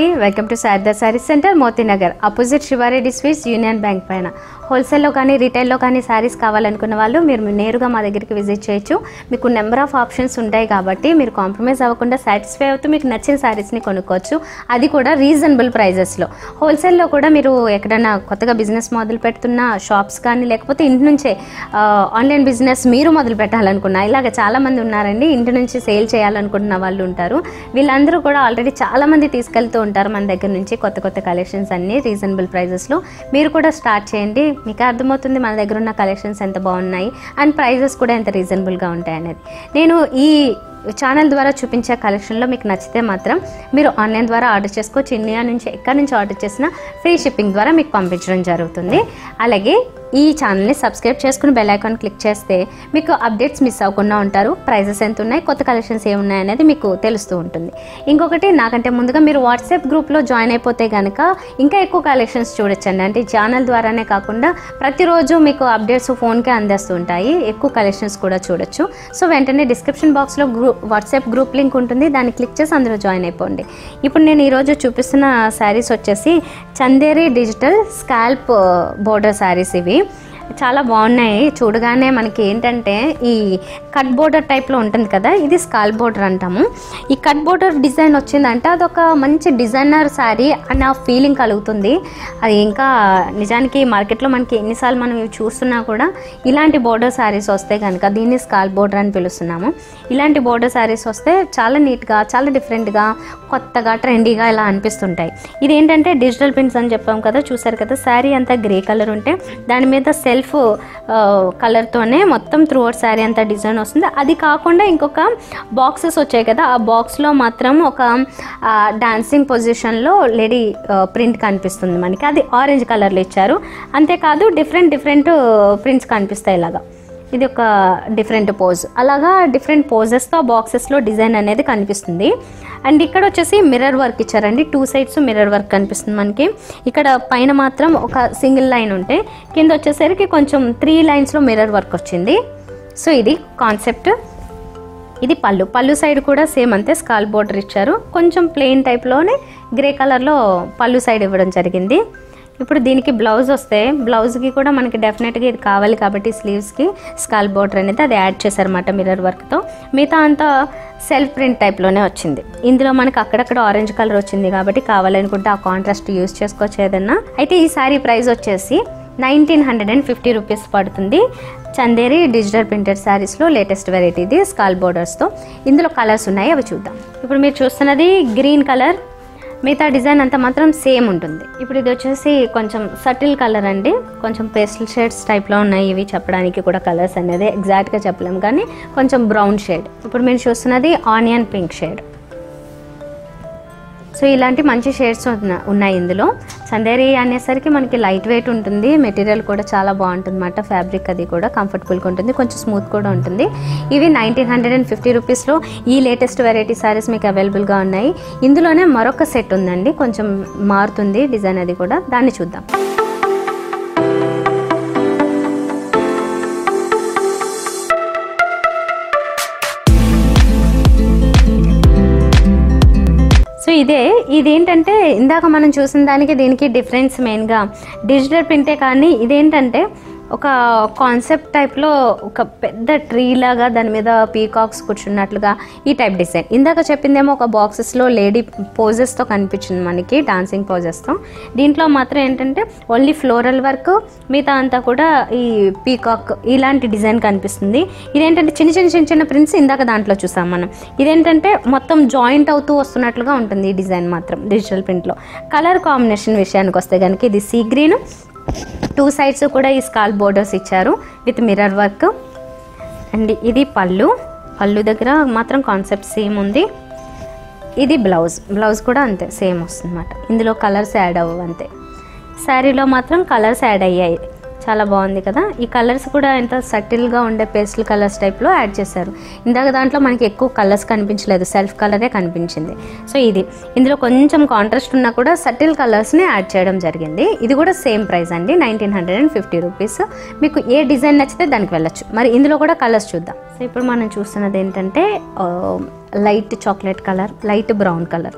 hi welcome to Sharada sari centre Motinagar opposite Sivareddy sweets Union Bank పైన హోల్సేల్లో కానీ రీటైల్లో కానీ శారీస్ కావాలనుకున్న వాళ్ళు మీరు నేరుగా మా దగ్గరికి విజిట్ చేయొచ్చు మీకు నెంబర్ ఆఫ్ ఆప్షన్స్ ఉంటాయి కాబట్టి మీరు కాంప్రమైజ్ అవ్వకుండా సాటిస్ఫై అవుతూ మీకు నచ్చిన శారీస్ని కొనుక్కోవచ్చు అది కూడా రీజనబుల్ ప్రైజెస్లో హోల్సేల్లో కూడా మీరు ఎక్కడైనా కొత్తగా బిజినెస్ మొదలు పెడుతున్న షాప్స్ కానీ లేకపోతే ఇంటి నుంచే ఆ, ఆన్లైన్ బిజినెస్ మీరు మొదలు పెట్టాలనుకున్నా ఇలాగ చాలామంది ఉన్నారండి ఇంటి నుంచి సేల్ చేయాలనుకుంటున్న వాళ్ళు ఉంటారు వీళ్ళందరూ కూడా ఆల్రెడీ చాలామంది తీసుకెళ్తూ ఉంటారు మన దగ్గర నుంచి కొత్త కొత్త కలెక్షన్స్ అన్నీ రీజనబుల్ ప్రైజెస్లో మీరు కూడా స్టార్ట్ చేయండి మీకు అర్థమవుతుంది మన దగ్గర ఉన్న కలెక్షన్స్ ఎంత బాగున్నాయి అండ్ ప్రైజెస్ కూడా ఎంత రీజనబుల్గా ఉంటాయి అనేది నేను ఈ ఛానల్ ద్వారా చూపించే కలెక్షన్లో మీకు నచ్చితే మాత్రం మీరు ఆన్లైన్ ద్వారా ఆర్డర్ చేసుకోవచ్చు ఇండియా నుంచి ఎక్కడి నుంచి ఆర్డర్ చేసినా ఫ్రీ షిప్పింగ్ ద్వారా మీకు పంపించడం జరుగుతుంది అలాగే ఈ ఛానల్ని సబ్స్క్రైబ్ చేసుకుని బెల్ ఐకాన్ క్లిక్ చేస్తే మీకు అప్డేట్స్ మిస్ అవ్వకుండా ఉంటారు ప్రైజెస్ ఎంత ఉన్నాయి కొత్త కలెక్షన్స్ ఏమున్నాయి అనేది మీకు తెలుస్తూ ఉంటుంది ఇంకొకటి నాకంటే ముందుగా మీరు వాట్సాప్ గ్రూప్లో జాయిన్ అయిపోతే కనుక ఇంకా ఎక్కువ కలెక్షన్స్ చూడొచ్చండి అంటే ఈ ఛానల్ ద్వారానే కాకుండా ప్రతిరోజు మీకు అప్డేట్స్ ఫోన్కే అందేస్తూ ఉంటాయి ఎక్కువ కలెక్షన్స్ కూడా చూడొచ్చు సో వెంటనే డిస్క్రిప్షన్ బాక్స్లో గ్రూప్ వాట్సాప్ గ్రూప్ లింక్ ఉంటుంది దాన్ని క్లిక్ చేసి అందులో జాయిన్ అయిపోండి ఇప్పుడు నేను ఈరోజు చూపిస్తున్న శారీస్ వచ్చేసి Chanderi digital scallop border saris ఇవి చాలా బాగున్నాయి చూడగానే మనకి ఏంటంటే ఈ కట్ బోర్డర్ టైప్లో ఉంటుంది కదా ఇది స్కాల్ బోర్డర్ అంటాము ఈ కట్ బోర్డర్ డిజైన్ వచ్చిందంటే అదొక మంచి డిజైనర్ శారీ అన్న ఫీలింగ్ కలుగుతుంది అది ఇంకా నిజానికి మార్కెట్లో మనకి ఎన్నిసార్లు మనం ఇవి చూస్తున్నా కూడా ఇలాంటి బోర్డర్ శారీస్ వస్తే కనుక దీన్ని స్కాల్ బోర్డర్ అని పిలుస్తున్నాము ఇలాంటి బోర్డర్ శారీస్ వస్తే చాలా నీట్గా చాలా డిఫరెంట్గా కొత్తగా ట్రెండీగా ఇలా అనిపిస్తుంటాయి ఇది ఏంటంటే డిజిటల్ ప్రింట్స్ అని చెప్పాం కదా చూసారు కదా శారీ అంతా గ్రే కలర్ ఉంటే దాని మీద సెల్ఫ్ కలర్తోనే మొత్తం త్రూ అవుట్ శారీ అంతా డిజైన్ వస్తుంది అది కాకుండా ఇంకొక బాక్సెస్ వచ్చాయి కదా ఆ బాక్స్లో మాత్రం ఒక డాన్సింగ్ పొజిషన్లో లేడీ ప్రింట్ కనిపిస్తుంది మనకి అది ఆరెంజ్ కలర్లో ఇచ్చారు అంతేకాదు డిఫరెంట్ డిఫరెంట్ ప్రింట్స్ కనిపిస్తాయి ఇలాగా ఇది ఒక డిఫరెంట్ పోజ్ అలాగా డిఫరెంట్ పోజెస్తో బాక్సెస్లో డిజైన్ అనేది కనిపిస్తుంది అండ్ ఇక్కడ వచ్చేసి మిర్రర్ వర్క్ ఇచ్చారండి టూ సైడ్స్ మిర్రర్ వర్క్ కనిపిస్తుంది మనకి ఇక్కడ పైన మాత్రం ఒక సింగిల్ లైన్ ఉంటే కింద వచ్చేసరికి కొంచెం త్రీ లైన్స్లో మిర్రర్ వర్క్ వచ్చింది సో ఇది కాన్సెప్ట్ ఇది పళ్ళు పళ్ళు సైడ్ కూడా సేమ్ అంతే స్కాల్ బోర్డర్ ఇచ్చారు కొంచెం ప్లెయిన్ టైప్లోనే గ్రే కలర్లో పళ్ళు సైడ్ ఇవ్వడం జరిగింది ఇప్పుడు దీనికి బ్లౌజ్ వస్తే బ్లౌజ్కి కూడా మనకి డెఫినెట్గా ఇది కావాలి కాబట్టి స్లీవ్స్కి స్కాల్ బోర్డర్ అనేది అది యాడ్ చేశారన్నమాట మిర్రర్ వర్క్తో మిగతా అంతా సెల్ఫ్ ప్రింట్ టైప్లోనే వచ్చింది ఇందులో మనకి అక్కడక్కడ ఆరెంజ్ కలర్ వచ్చింది కాబట్టి కావాలనుకుంటే ఆ కాంట్రాస్ట్ యూస్ చేసుకోవచ్చు ఏదన్నా అయితే ఈ సారీ ప్రైస్ వచ్చేసి nineteen hundred and fifty rupees పడుతుంది చందేరి డిజిటల్ ప్రింటెడ్ శారీస్లో లేటెస్ట్ వెరైటీ ఇది స్కాల్ బోర్డర్స్తో ఇందులో కలర్స్ ఉన్నాయి అవి చూద్దాం ఇప్పుడు మీరు చూస్తున్నది గ్రీన్ కలర్ మిగతా డిజైన్ అంతా మాత్రం సేమ్ ఉంటుంది ఇప్పుడు ఇది వచ్చేసి కొంచెం సటిల్ కలర్ అండి కొంచెం పేస్టల్ షేడ్స్ టైప్లో ఉన్నాయి ఇవి చెప్పడానికి కూడా కలర్స్ అనేది ఎగ్జాక్ట్గా చెప్పలేం కానీ కొంచెం బ్రౌన్ షేడ్ ఇప్పుడు మీరు చూస్తున్నది ఆనియన్ పింక్ షేడ్ సో ఇలాంటి మంచి షేడ్స్ ఉన్న- ఉన్నాయి ఇందులో చందేరి అనేసరికి మనకి లైట్ వెయిట్ ఉంటుంది మెటీరియల్ కూడా చాలా బాగుంటుంది అన్నమాట ఫ్యాబ్రిక్ అది కూడా కంఫర్టబుల్గా ఉంటుంది కొంచెం స్మూత్ కూడా ఉంటుంది ఇవి నైన్టీన్ హండ్రెడ్ అండ్ ఫిఫ్టీ రూపీస్లో ఈ లేటెస్ట్ వెరైటీ సారీస్ మీకు అవైలబుల్గా ఉన్నాయి ఇందులోనే మరొక సెట్ ఉందండి కొంచెం మారుతుంది డిజైన్ అది కూడా దాన్ని చూద్దాం సో ఇదే ఇదేంటంటే ఇందాక మనం చూసిన దానికి దీనికి డిఫరెన్స్ మెయిన్గా డిజిటల్ ప్రింటే కానీ ఇదేంటంటే ఒక కాన్సెప్ట్ టైప్లో ఒక పెద్ద ట్రీ లాగా దాని మీద పీకాక్స్ కూర్చున్నట్లుగా ఈ టైప్ డిజైన్ ఇందాక చెప్పిందేమో ఒక బాక్సెస్లో లేడీ పోజెస్తో కనిపించింది మనకి డాన్సింగ్ పోజెస్తో దీంట్లో మాత్రం ఏంటంటే ఓన్లీ ఫ్లోరల్ వర్క్ మిగతా అంతా కూడా ఈ పీకాక్ ఇలాంటి డిజైన్ కనిపిస్తుంది ఇదేంటంటే చిన్న చిన్న చిన్న చిన్న ప్రింట్స్ ఇందాక దాంట్లో చూసాం మనం ఇదేంటంటే మొత్తం జాయింట్ అవుతూ వస్తున్నట్లుగా ఉంటుంది ఈ డిజైన్ మాత్రం డిజిటల్ ప్రింట్లో కలర్ కాంబినేషన్ విషయానికి వస్తే కనుక ఇది సీ గ్రీన్ టూ సైడ్స్ కూడా ఈ స్కాల్ బోర్డర్స్ ఇచ్చారు విత్ మిర్రర్ వర్క్ అండ్ ఇది పళ్ళు పళ్ళు దగ్గర మాత్రం కాన్సెప్ట్ సేమ్ ఉంది ఇది బ్లౌజ్ బ్లౌజ్ కూడా అంతే సేమ్ వస్తుంది అనమాట ఇందులో కలర్స్ యాడ్ అవ్వవు అంతే శారీలో మాత్రం కలర్స్ యాడ్ అయ్యాయి చాలా బాగుంది కదా ఈ కలర్స్ కూడా ఎంత సటిల్గా ఉండే పేస్టల్ కలర్స్ టైప్లో యాడ్ చేశారు ఇందాక దాంట్లో మనకి ఎక్కువ కలర్స్ కనిపించలేదు సెల్ఫ్ కలరే కనిపించింది సో ఇది ఇందులో కొంచెం కాంట్రాస్ట్ ఉన్నా కూడా సటిల్ కలర్స్ని యాడ్ చేయడం జరిగింది ఇది కూడా సేమ్ ప్రైస్ అండి nineteen hundred and fifty rupees మీకు ఏ డిజైన్ నచ్చితే దానికి వెళ్ళొచ్చు మరి ఇందులో కూడా కలర్స్ చూద్దాం సో ఇప్పుడు మనం చూస్తున్నది ఏంటంటే light chocolate colour light brown colour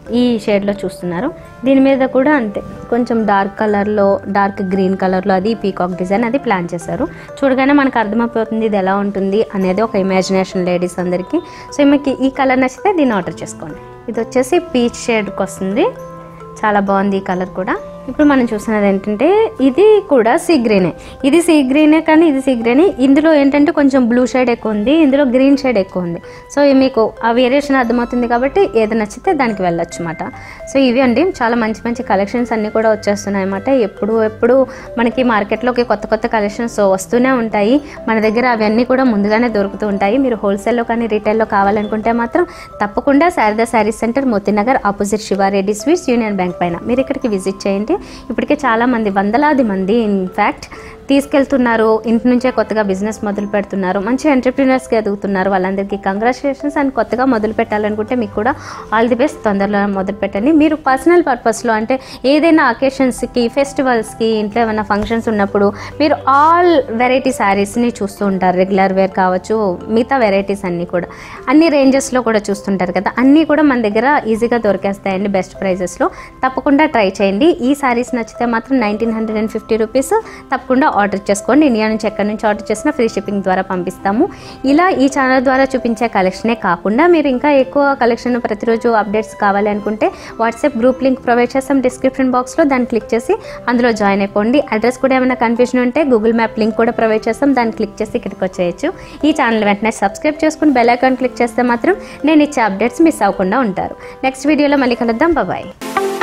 ఈ షేడ్లో చూస్తున్నారు దీని మీద కూడా అంతే కొంచెం డార్క్ కలర్లో డార్క్ గ్రీన్ కలర్లో అది పీకాక్ డిజైన్ అది ప్లాన్ చేశారు చూడగానే మనకు అర్థమైపోతుంది ఇది ఎలా ఉంటుంది అనేది ఒక ఇమాజినేషన్ లేడీస్ అందరికీ సో మీకు ఈ కలర్ నచ్చితే దీన్ని ఆర్డర్ చేసుకోండి ఇది వచ్చేసి పీచ్ షేడ్కి వస్తుంది చాలా బాగుంది ఈ కలర్ కూడా ఇప్పుడు మనం చూస్తున్నది ఏంటంటే ఇది కూడా సీ గ్రీనే ఇది సీ గ్రీనే కానీ ఇది సీ గ్రీనే ఇందులో ఏంటంటే కొంచెం బ్లూ షేడ్ ఎక్కువ ఉంది ఇందులో గ్రీన్ షేడ్ ఎక్కువ ఉంది సో ఇది మీకు ఆ వేరియేషన్ అర్థమవుతుంది కాబట్టి ఏది నచ్చితే దానికి వెళ్ళొచ్చు అనమాట సో ఇవి అండి చాలా మంచి మంచి కలెక్షన్స్ అన్నీ కూడా వచ్చేస్తున్నాయి అన్నమాట ఎప్పుడు ఎప్పుడు మనకి మార్కెట్లోకి కొత్త కొత్త కలెక్షన్స్ వస్తూనే ఉంటాయి మన దగ్గర అవన్నీ కూడా ముందుగానే దొరుకుతూ ఉంటాయి మీరు హోల్సేల్లో కానీ రీటైల్లో కావాలనుకుంటే మాత్రం తప్పకుండా Sharada saris centre Motinagar opposite Sivareddy sweets Union Bank పైన మీరు ఇక్కడికి విజిట్ చేయండి ఇప్పటికే చాలా మంది వందలాది మంది ఇన్ఫ్యాక్ట్ తీసుకెళ్తున్నారు ఇంటి నుంచే కొత్తగా బిజినెస్ మొదలు పెడుతున్నారు మంచి ఎంటర్ప్రీనర్స్కి ఎదుగుతున్నారు వాళ్ళందరికీ కంగ్రాచులేషన్స్ అండ్ కొత్తగా మొదలు పెట్టాలనుకుంటే మీకు కూడా ఆల్ ది బెస్ట్ తొందరలో మొదలు పెట్టండి మీరు పర్సనల్ పర్పస్లో అంటే ఏదైనా అకేషన్స్కి ఫెస్టివల్స్కి ఇంట్లో ఏమైనా ఫంక్షన్స్ ఉన్నప్పుడు మీరు ఆల్ వెరైటీ శారీస్ని చూస్తూ ఉంటారు రెగ్యులర్ వేర్ కావచ్చు మిగతా వెరైటీస్ అన్నీ కూడా అన్ని రేంజెస్లో కూడా చూస్తుంటారు కదా అన్నీ కూడా మన దగ్గర ఈజీగా దొరికేస్తాయండి బెస్ట్ ప్రైజెస్లో తప్పకుండా ట్రై చేయండి ఈ శారీస్ నచ్చితే మాత్రం nineteen hundred and fifty rupees తప్పకుండా ఆర్డర్ చేసుకోండి ఇండియా నుంచి ఎక్కడి నుంచి ఆర్డర్ చేసినా ఫ్రీ షిప్పింగ్ ద్వారా పంపిస్తాము ఇలా ఈ ఛానల్ ద్వారా చూపించే కలెక్షనే కాకుండా మీరు ఇంకా ఎక్కువ కలెక్షన్ ప్రతిరోజు అప్డేట్స్ కావాలి అనుకుంటే వాట్సాప్ గ్రూప్ లింక్ ప్రొవైడ్ చేస్తాం డిస్క్రిప్షన్ బాక్స్లో దాన్ని క్లిక్ చేసి అందులో జాయిన్ అయిపోండి అడ్రస్ కూడా ఏమైనా కన్ఫ్యూజన్ ఉంటే గూగుల్ మ్యాప్ లింక్ కూడా ప్రొవైడ్ చేస్తాం దాన్ని క్లిక్ చేసి ఇక్కడికి వచ్చేయచ్చు ఈ ఛానల్ వెంటనే సబ్స్క్రైబ్ చేసుకుని బెల్ ఐకాన్ క్లిక్ చేస్తే మాత్రం నేను ఇచ్చే అప్డేట్స్ మిస్ అవ్వకుండా ఉంటారు నెక్స్ట్ వీడియోలో మళ్ళీ కలుద్దాం బాయ్